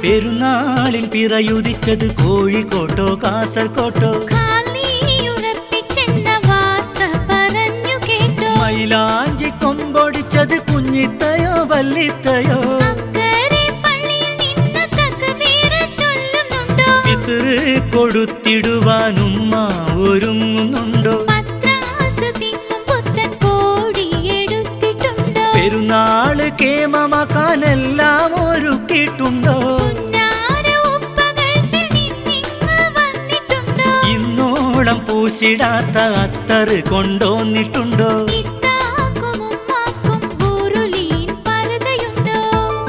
പെരുന്നാളിൽ പിറയുദിച്ചത് കോഴിക്കോട്ടോ കാസർകോട്ടോ കാൽനീയുറപ്പിച്ചെന്ന വാർത്ത പറഞ്ഞു കേട്ടോ മൈലാഞ്ചി കൊമ്പൊടിച്ചത് കുഞ്ഞിത്തയോ വല്ലിത്തയോ അക്കരെ പള്ളിയിൽ നിന്ന് തക്ബീർ ചൊല്ലുന്നുണ്ടോ പിതൃ കൊടുത്തിടുവാൻ ഉമ്മ ഒരുങ്ങുന്നുണ്ടോ പത്രാസ് തിന്നും പുത്തൻ കോടി എടുത്തിട്ടുണ്ടോ പെരുന്നാള് കേമമാക്കാനെല്ലാം ഒരുക്കിയിട്ടുണ്ടോ പുന്നാര ഉപ്പ ഗൾഫിൽ നിന്നിങ്ങ് വന്നിട്ടുണ്ടോ ഇന്നോളം പൂശിടാത്ത അത്തറ് കൊണ്ടോന്നിട്ടുണ്ടോ ഇത്താക്കും ഉമ്മാക്കും ഹൂറുലീൻ പരതയുണ്ടോ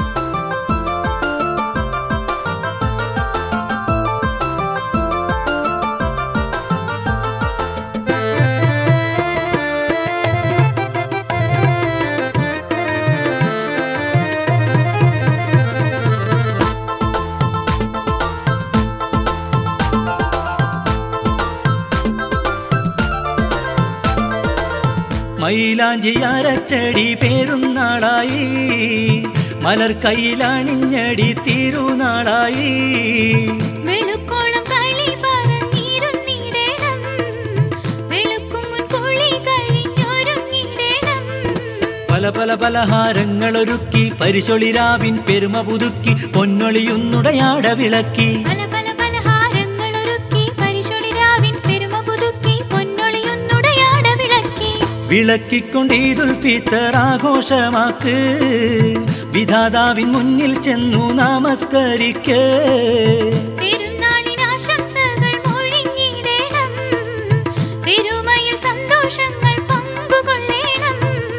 മൈലാഞ്ചി അരച്ചടി പേരുന്നാളായി മലർ കയ്യിലണിഞ്ഞടി തിരുനാളായി വെളുക്കോളം കളി പറഞ്ഞിരുന്നിടണം വെളുക്കും മുൻ കുളി കഴിഞ്ഞൊരുങ്ങിടണം പല പല പലഹാരങ്ങൾ ഒരുക്കി പരിശൊളിരാവിൻ പെരുമ പുതുക്കി പൊന്നൊളിയുന്നുടയാട വിളക്കി പല പല പലഹാരങ്ങൾ ഒരുക്കി പരിശൊളിരാവിൻ പെരുമ പുതുക്കി പൊന്നൊളിയൊന്നുടയാട വിളക്കി വിളക്കിക്കൊണ്ട് ഈദുൽ ഫിത്തർ ആഘോഷമാക്ക് വിധാതാവിൻ മുന്നിൽ ചെന്നു നമസ്കരിക്ക് പെരുന്നാളിന് ആശംസകൾ മൊഴിഞ്ഞിടണം പെരുമയിൽ സന്തോഷങ്ങൾ പങ്കുകൊള്ളേണം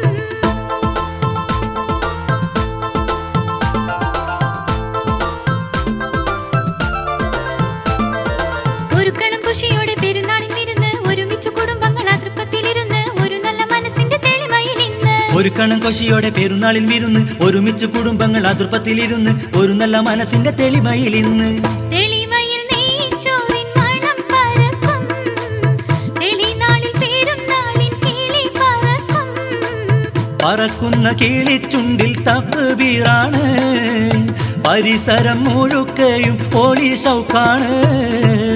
ഒരുക്കണം ഖുഷിയോടെ പെരുന്നാളിൻ വിരുന്ന് ഒരുമിച്ച് കുടുംബങ്ങൾ അതൃപ്പത്തിലിരുന്ന് ഒരു നല്ല മനസ്സിന്റെ തെളിമയിൽ ഇന്ന് ഒരു കണം കൊശിയോടെ പെരുന്നാളിൽ വിരുന്ന് ഒരുമിച്ച് കുടുംബങ്ങൾ അതിർപ്പത്തിലിരുന്ന് ഒരു നല്ല മനസ്സിന്റെ തെളിമയിൽ ഇന്ന് തെളിമയിൽ നെയ്ച്ചോറിൻ മണം പരക്കും തെളിനാളിൽ പെരുന്നാളിൻ കിളി പറക്കും പറക്കുന്ന കിളിച്ചുണ്ടിൽ തപ്പുബീറാണ് പരിസരം മുഴുക്കയും ഓളി സൗക്കാണ്